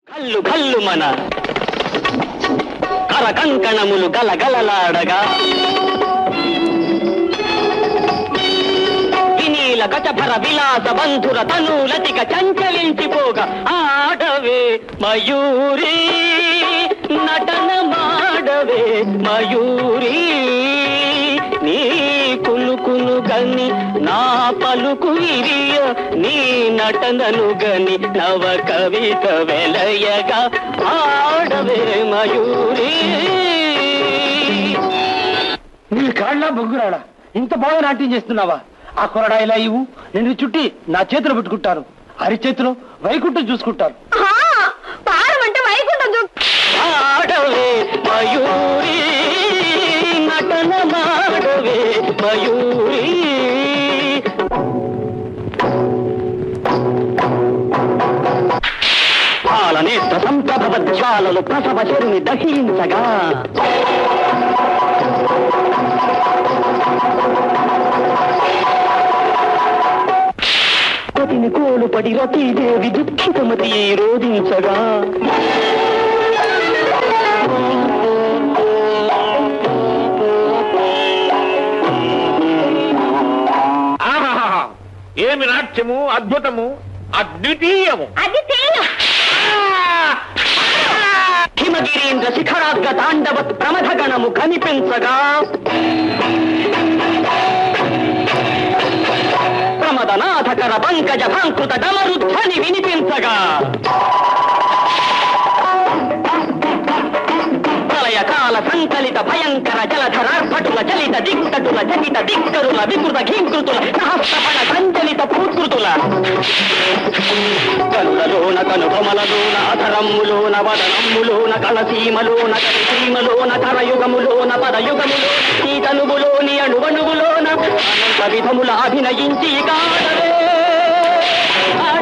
కల్లు కల్లు మన కర కంకణములు గలగలలాడగా వినీల కచభర విలాస బంధుర తనులతిక చంచలించిపోగా ఆడవే మయూరి నటన మాడవే మయూరి నీ కులుకును గని నా పలుకు ఇరియ నీ నటనను గని నవ కవిత వెలయగా ఆడవే మయూరి నీ కాళ్ళ బొగ్గురాడా ఇంత బాగా నాట్యం చేస్తున్నావా ఆ కొరడా ఇలా ఇవ్వు నేను చుట్టి నా చేతిలో పెట్టుకుంటాను అరి చేతిలో వైకుంఠం చూసుకుంటారు పాడమంటే వైకుంఠం చూ ఆడవే మయూరి నటన మాడవే మయూరి పాలనేత్ర సంప్రభవజ్వాలలు ప్రసవ చెరుని దహించగా పతిని కోలుపడి రతీదేవి దుఃఖితమతి రోధించగా ఆహాహా ఏమి నాట్యము అద్భుతము అద్వితీయము అది తేను హిమగిరీంద్ర శిఖరాగ్ర తాండవ ప్రమథ గణము కనిపించగా ప్రమదనాథకర పంకజ భాంకృత డమరుధ్వని వినిపించగా ప్రళయకాల సంకలిత భయంకర జలధరార్భటుల చలిత దిక్కటుల జగిత దిక్కరుల వికృత ఘీంకృతుల సహస్రపణ సంచలిత పూత్కృతుల కనులలోన కనుబొమలలోన అధరమ్ములోన వదనమ్ములోన కళసీమలోన కలసీమలోన కరయుగములోన పదయుగములో ఈ తనువులోని అణువణువులోన అనంత విధముల అభినయించి కాడవే